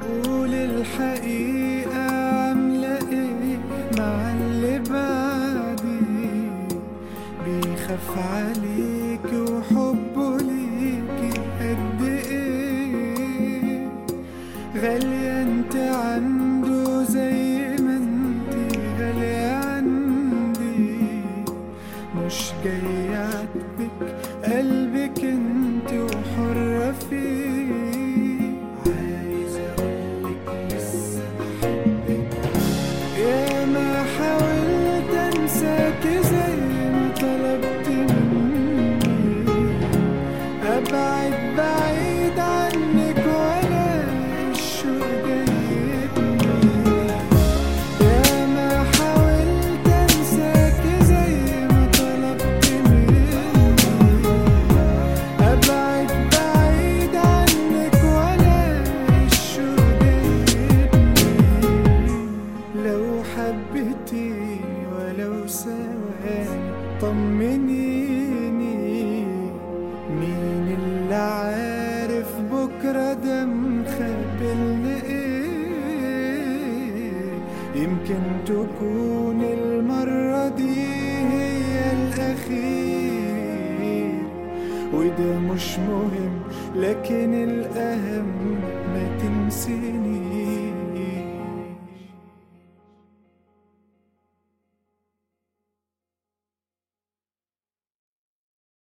قول الحقيقة عاملة ايه مع اللي بعدي بيخاف عليك وحبه ليكي قد ايه غالية انت عنده زي ما انت غالية عندي مش جاي عاتبك قلبك انت وحرة فيه عايز اقولك لسه بحبك يا ما حاولت انساكي زي ما طلبت مني ابعد بعيد عنك ولا الشوق جايبني يا ما حاولت انساكي زي ما طلبت مني ابعد بعيد عنك ولا الشوق جايبني لو حبيتيني ولو ثواني طمنيني مين اللي عارف بكرة ده مخبلنا ايه يمكن تكون المرة دي هي الأخير وده مش مهم لكن الأهم ما تنسيني